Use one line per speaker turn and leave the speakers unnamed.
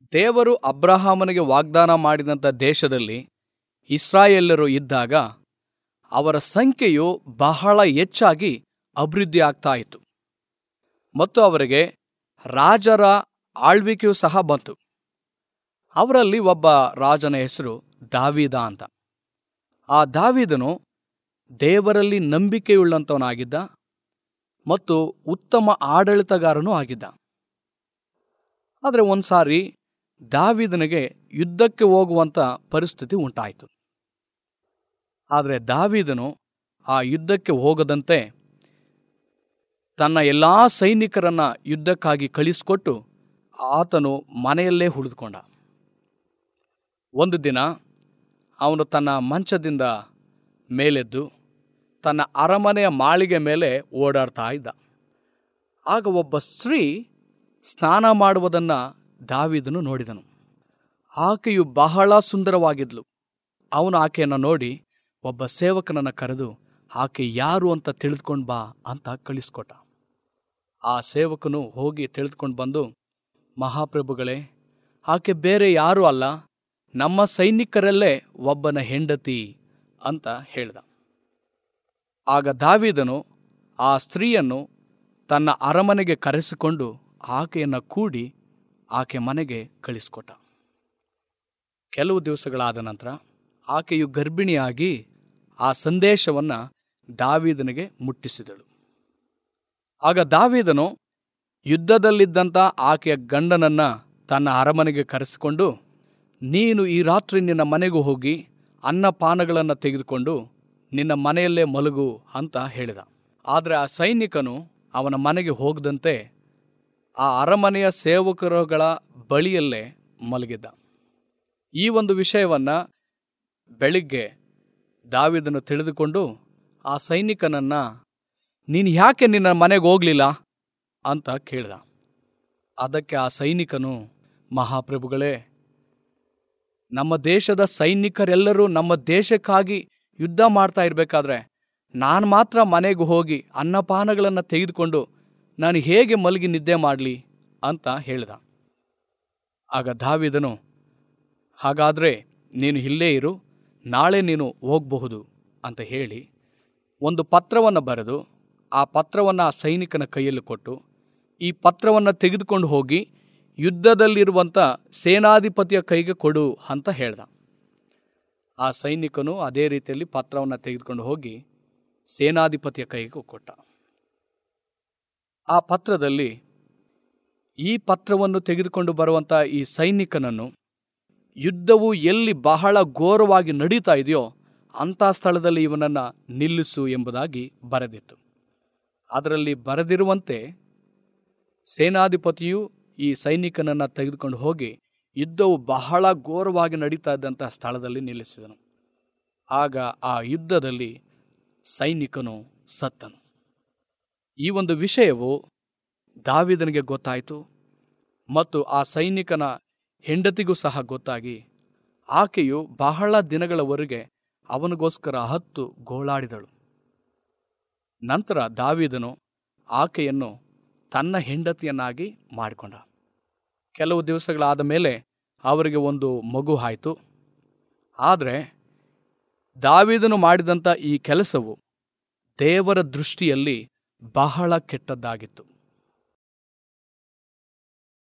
ದೇವರು ಅಬ್ರಹಾಮನಿಗೆ ವಾಗ್ದಾನ ಮಾಡಿದಂಥ ದೇಶದಲ್ಲಿ ಇಸ್ರಾಯೇಲರು ಇದ್ದಾಗ ಅವರ ಸಂಖ್ಯೆಯು ಬಹಳ ಹೆಚ್ಚಾಗಿ ಅಭಿವೃದ್ಧಿ ಆಗ್ತಾ ಇತ್ತು ಮತ್ತು ಅವರಿಗೆ ರಾಜರ ಆಳ್ವಿಕೆಯೂ ಸಹ ಬಂತು ಅವರಲ್ಲಿ ಒಬ್ಬ ರಾಜನ ಹೆಸರು ದಾವೀದ ಅಂತ ಆ ದಾವೀದನು ದೇವರಲ್ಲಿ ನಂಬಿಕೆಯುಳ್ಳಂಥವನಾಗಿದ್ದ ಮತ್ತು ಉತ್ತಮ ಆಡಳಿತಗಾರನೂ ಆಗಿದ್ದ ಆದರೆ ಒಂದು ಸಾರಿ ದಾವಿದನಿಗೆ ಯುದ್ಧಕ್ಕೆ ಹೋಗುವಂಥ ಪರಿಸ್ಥಿತಿ ಉಂಟಾಯಿತು ಆದರೆ ದಾವಿದನು ಆ ಯುದ್ಧಕ್ಕೆ ಹೋಗದಂತೆ ತನ್ನ ಎಲ್ಲ ಸೈನಿಕರನ್ನ ಯುದ್ಧಕ್ಕಾಗಿ ಕಳಿಸಿಕೊಟ್ಟು ಆತನು ಮನೆಯಲ್ಲೇ ಉಳಿದುಕೊಂಡ ಒಂದು ದಿನ ಅವನು ತನ್ನ ಮಂಚದಿಂದ ಮೇಲೆದ್ದು ತನ್ನ ಅರಮನೆಯ ಮಾಳಿಗೆ ಮೇಲೆ ಓಡಾಡ್ತಾ ಇದ್ದ ಆಗ ಒಬ್ಬ ಸ್ತ್ರೀ ಸ್ನಾನ ಮಾಡುವುದನ್ನು ದಾವಿದನು ನೋಡಿದನು ಆಕೆಯು ಬಹಳ ಸುಂದರವಾಗಿದ್ಲು ಅವನು ಆಕೆಯನ್ನು ನೋಡಿ ಒಬ್ಬ ಸೇವಕನನ್ನು ಕರೆದು ಆಕೆ ಯಾರು ಅಂತ ತಿಳಿದುಕೊಂಡು ಬಾ ಅಂತ ಕಳಿಸ್ಕೊಟ್ಟ ಆ ಸೇವಕನು ಹೋಗಿ ತಿಳಿದುಕೊಂಡು ಬಂದು ಮಹಾಪ್ರಭುಗಳೇ ಆಕೆ ಬೇರೆ ಯಾರೂ ಅಲ್ಲ ನಮ್ಮ ಸೈನಿಕರಲ್ಲೇ ಒಬ್ಬನ ಹೆಂಡತಿ ಅಂತ ಹೇಳ್ದ ಆಗ ದಾವಿದನು ಆ ಸ್ತ್ರೀಯನ್ನು ತನ್ನ ಅರಮನೆಗೆ ಕರೆಸಿಕೊಂಡು ಆಕೆಯನ್ನು ಕೂಡಿ ಆಕೆ ಮನೆಗೆ ಕಳಿಸ್ಕೊಟ್ಟ ಕೆಲವು ದಿವಸಗಳಾದ ನಂತರ ಆಕೆಯು ಗರ್ಭಿಣಿಯಾಗಿ ಆ ಸಂದೇಶವನ್ನು ದಾವೀದನಿಗೆ ಮುಟ್ಟಿಸಿದಳು ಆಗ ದಾವೀದನು ಯುದ್ಧದಲ್ಲಿದ್ದಂಥ ಆಕೆಯ ಗಂಡನನ್ನ ತನ್ನ ಅರಮನೆಗೆ ಕರೆಸಿಕೊಂಡು ನೀನು ಈ ರಾತ್ರಿ ನಿನ್ನ ಮನೆಗೂ ಹೋಗಿ ಅನ್ನಪಾನಗಳನ್ನು ತೆಗೆದುಕೊಂಡು ನಿನ್ನ ಮನೆಯಲ್ಲೇ ಮಲಗು ಅಂತ ಹೇಳಿದ ಆದರೆ ಆ ಸೈನಿಕನು ಅವನ ಮನೆಗೆ ಹೋಗದಂತೆ ಆ ಅರಮನೆಯ ಸೇವಕರುಗಳ ಬಳಿಯಲ್ಲೇ ಮಲಗಿದ್ದ ಈ ಒಂದು ವಿಷಯವನ್ನ ಬೆಳಿಗ್ಗೆ ದಾವಿದನು ತಿಳಿದುಕೊಂಡು ಆ ಸೈನಿಕನನ್ನ ನೀನು ಯಾಕೆ ನಿನ್ನ ಮನೆಗೆ ಹೋಗ್ಲಿಲ್ಲ ಅಂತ ಕೇಳ್ದ ಅದಕ್ಕೆ ಆ ಸೈನಿಕನು ಮಹಾಪ್ರಭುಗಳೇ ನಮ್ಮ ದೇಶದ ಸೈನಿಕರೆಲ್ಲರೂ ನಮ್ಮ ದೇಶಕ್ಕಾಗಿ ಯುದ್ಧ ಮಾಡ್ತಾ ಇರಬೇಕಾದ್ರೆ ನಾನು ಮಾತ್ರ ಮನೆಗೆ ಹೋಗಿ ಅನ್ನಪಾನಗಳನ್ನು ತೆಗೆದುಕೊಂಡು ನಾನು ಹೇಗೆ ಮಲಗಿ ನಿದ್ದೆ ಮಾಡಲಿ ಅಂತ ಹೇಳ್ದ ಆಗ ದಾವಿದನು ಹಾಗಾದರೆ ನೀನು ಇಲ್ಲೇ ಇರು ನಾಳೆ ನೀನು ಹೋಗಬಹುದು ಅಂತ ಹೇಳಿ ಒಂದು ಪತ್ರವನ್ನು ಬರೆದು ಆ ಪತ್ರವನ್ನು ಆ ಸೈನಿಕನ ಕೈಯಲ್ಲಿ ಕೊಟ್ಟು ಈ ಪತ್ರವನ್ನು ತೆಗೆದುಕೊಂಡು ಹೋಗಿ ಯುದ್ಧದಲ್ಲಿರುವಂಥ ಸೇನಾಧಿಪತಿಯ ಕೈಗೆ ಕೊಡು ಅಂತ ಹೇಳ್ದ ಆ ಸೈನಿಕನು ಅದೇ ರೀತಿಯಲ್ಲಿ ಪತ್ರವನ್ನು ತೆಗೆದುಕೊಂಡು ಹೋಗಿ ಸೇನಾಧಿಪತಿಯ ಕೈಗೆ ಕೊಟ್ಟ ಆ ಪತ್ರದಲ್ಲಿ ಈ ಪತ್ರವನ್ನು ತೆಗೆದುಕೊಂಡು ಬರುವಂಥ ಈ ಸೈನಿಕನನ್ನು ಯುದ್ಧವು ಎಲ್ಲಿ ಬಹಳ ಘೋರವಾಗಿ ನಡೀತಾ ಇದೆಯೋ ಅಂಥ ಸ್ಥಳದಲ್ಲಿ ಇವನನ್ನು ನಿಲ್ಲಿಸು ಎಂಬುದಾಗಿ ಬರೆದಿತ್ತು ಅದರಲ್ಲಿ ಬರೆದಿರುವಂತೆ ಸೇನಾಧಿಪತಿಯು ಈ ಸೈನಿಕನನ್ನು ತೆಗೆದುಕೊಂಡು ಹೋಗಿ ಯುದ್ಧವು ಬಹಳ ಘೋರವಾಗಿ ನಡೀತಾ ಇದ್ದಂಥ ಸ್ಥಳದಲ್ಲಿ ನಿಲ್ಲಿಸಿದನು ಆಗ ಆ ಯುದ್ಧದಲ್ಲಿ ಸೈನಿಕನು ಸತ್ತನು ಈ ಒಂದು ವಿಷಯವು ದಾವಿದನಿಗೆ ಗೊತ್ತಾಯಿತು ಮತ್ತು ಆ ಸೈನಿಕನ ಹೆಂಡತಿಗೂ ಸಹ ಗೊತ್ತಾಗಿ ಆಕೆಯು ಬಹಳ ದಿನಗಳವರೆಗೆ ಅವನಿಗೋಸ್ಕರ ಹತ್ತು ಗೋಳಾಡಿದಳು ನಂತರ ದಾವಿದನು ಆಕೆಯನ್ನು ತನ್ನ ಹೆಂಡತಿಯನ್ನಾಗಿ ಮಾಡಿಕೊಂಡ ಕೆಲವು ದಿವಸಗಳಾದ ಮೇಲೆ ಅವರಿಗೆ ಒಂದು ಮಗು ಆಯಿತು ಆದರೆ ದಾವಿದನು ಮಾಡಿದಂಥ ಈ ಕೆಲಸವು ದೇವರ ದೃಷ್ಟಿಯಲ್ಲಿ ಬಹಳ ಕೆಟ್ಟದ್ದಾಗಿತ್ತು